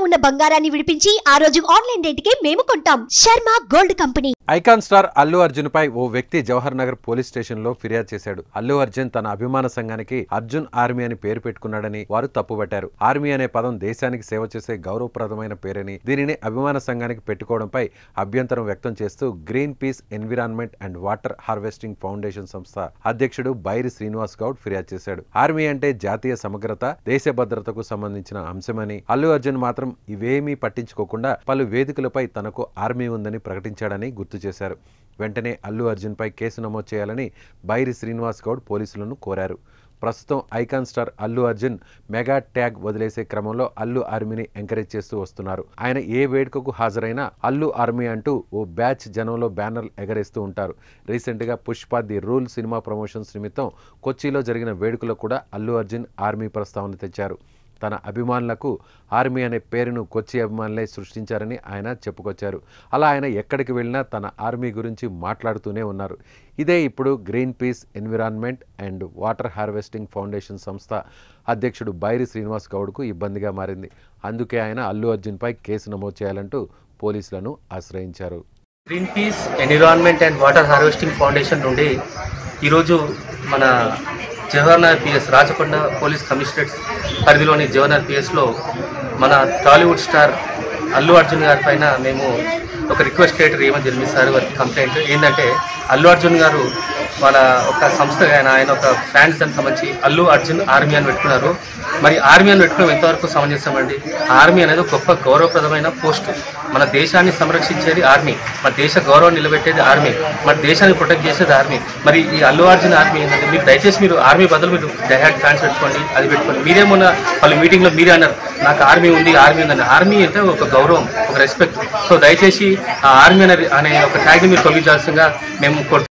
ఉన్న బంగారాన్ని విడిపించి ఆ రోజు ఆన్లైన్ రేటుకే మేము కొంటాం Sharma gold company icon star Allu Arjun పై ఓ వ్యక్తి జవహర్ నగర్ పోలీస్ స్టేషన్ లో ఫిర్యాదు చేశాడు అల్లు అర్జున్ తన అభిమాన సంఘానికి అర్జున్ ఆర్మీ అని పేరు పెట్టుకున్నాడని వారు తప్పుపట్టారు ఆర్మీ అనే పదం దేశానికి సేవ చేసే గౌరవప్రదమైన పేరని దీనిని అభిమాన సంఘానికి పెట్టుకోవడంపై అభ్యంతరం వ్యక్తం చేస్తూ Green Peace Environment and Water Harvesting Foundation సంస్థ అధ్యక్షుడు బైరి శ్రీనివాస్ గౌడ్ ఫిర్యాదు చేశాడు ఆర్మీ అంటే జాతీయ సమగ్రత దేశ భద్రతకు సంబంధించిన అంశమని అల్లు అర్జున్ మాత్రం ఇవేమీ పట్టించుకోకుండా పలు వేదికలపై తనకు ఆర్మీ ఉందని ప్రకటించాడని గుర్తు చేశారు వెంటనే అల్లు అర్జున్ పై కేసు నమోదు చేయాలని బైరి శ్రీనివాస్ గౌడ్ పోలీసులను కోరారు ప్రస్తుతం icon star Allu Arjun mega tag వదిలేసే క్రమంలో అల్లు ఆర్మీని ఎంకరేజ్ చేస్తూ వస్తున్నారు ఆయన ఏ వేడుకకు హాజరైనా అల్లు ఆర్మీ అంటూ ఓ బ్యాచ్ జనంలో బ్యానర్లు ఎగరేస్తూ ఉంటారు రీసెంట్గా పుష్ప ది రూల్ సినిమా ప్రమోషన్స్ నిమిత్తం కొచ్చిలో జరిగిన వేడుకలో కూడా అల్లు అర్జున్ ఆర్మీ ప్రస్తావన తెచ్చారు తన అభిమానులకు ఆర్మీ అనే పేరును కొచ్చి అభిమానులే సృష్టించారని ఆయన చెప్పుకొచ్చారు అలా ఆయన ఎక్కడికి వెళ్ళినా తన ఆర్మీ గురించి మాట్లాడుతూనే ఉన్నారు ఇదే ఇప్పుడు Green Peace Environment and Water Harvesting Foundation సంస్థ అధ్యక్షుడు బైరి శ్రీనివాస్ గౌడ్కు ఇబ్బందిగా మారింది అందుకే ఆయన అల్లు అర్జున్పై కేసు నమోదు చేయాలంటూ పోలీసులను ఆశ్రయించారు Green Peace Environment and Water Harvesting Foundation నుండి ఈరోజు మన Jawaharlal PS Rachakonda police commissionerate పరిధిలోని జవహర్లాల్ పిఎస్లో మన టాలీవుడ్ స్టార్ అల్లు అర్జున్ గారి పైన మేము ఒక రిక్వెస్ట్ లెటర్ ఏమని జరిపిస్తారు వారికి కంప్లైంట్ ఏంటంటే అల్లు అర్జున్ గారు మన ఒక సంస్థ ఆయన ఆయన ఒక ఫ్యాన్స్ దానికి సంబంధించి అల్లు అర్జున్ ఆర్మీ అని పెట్టుకున్నారు మరి ఆర్మీ అని పెట్టుకోవడం ఎంతవరకు సమంజసం అండి ఆర్మీ అనేది ఒక గొప్ప గౌరవప్రదమైన పోస్ట్ మన దేశాన్ని సంరక్షించేది ఆర్మీ మన దేశ గౌరవం నిలబెట్టేది ఆర్మీ మన దేశాన్ని ప్రొటెక్ట్ చేసేది ఆర్మీ మరి ఈ అల్లు అర్జున్ ఆర్మీ ఏంటంటే మీరు దయచేసి మీరు ఆర్మీ బదులు మీరు డైహాడ్ ఫ్యాన్స్ పెట్టుకోండి అది పెట్టుకోండి మీరేమన్నా వాళ్ళు మీటింగ్లో మీరే అన్నారు నాకు ఆర్మీ ఉంది ఆర్మీ ఉందని ఆర్మీ అంటే ఒక గౌరవం ఒక రెస్పెక్ట్ సో దయచేసి ఆ ఆర్మీ అనే అనే ఒక ట్యాగ్ని మీరు తొలగించాల్సిందిగా మేము కోరుతున్నాం